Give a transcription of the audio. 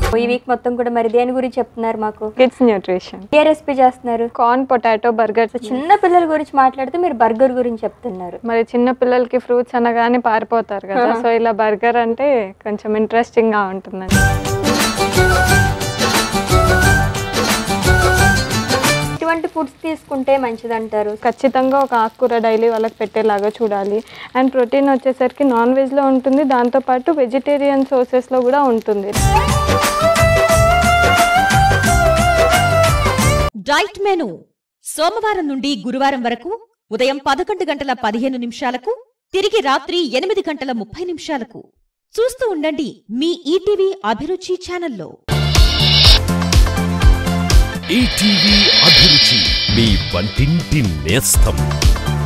ఈ వీక్ మొత్తం కూడా మరి దేని గురించి చెప్తున్నారు మాకు కిడ్స్ న్యూట్రిషన్ ఏ రెసిపీ చేస్తున్నారు కార్న్ పొటాటో బర్గర్ సో చిన్న పిల్లల గురించి మాట్లాడితే మీరు బర్గర్ గురించి చెప్తున్నారు మరి చిన్న పిల్లలకి ఫ్రూట్స్ అనగానే పారిపోతారు కదా సో ఇలా బర్గర్ అంటే కొంచెం ఇంట్రెస్టింగ్ గా ఉంటుందండి ఇటువంటి ఫుడ్స్ తీసుకుంటే మంచిదంటారు ఖచ్చితంగా ఒక ఆకుకూర డైలీ వాళ్ళకి పెట్టేలాగా చూడాలి అండ్ ప్రోటీన్ వచ్చేసరికి నాన్ వెజ్లో ఉంటుంది దాంతోపాటు వెజిటేరియన్ సోర్సెస్లో కూడా ఉంటుంది డైట్ మెను సోమవారం నుండి గురువారం వరకు ఉదయం పదకొండు గంటల పదిహేను నిమిషాలకు తిరిగి రాత్రి ఎనిమిది గంటల ముప్పై నిమిషాలకు చూస్తూ ఉండండి మీ ఈటీవీ అభిరుచి ఛానల్లో ఈటీవీ అభిరుచి మీ వంటింటి నేస్తం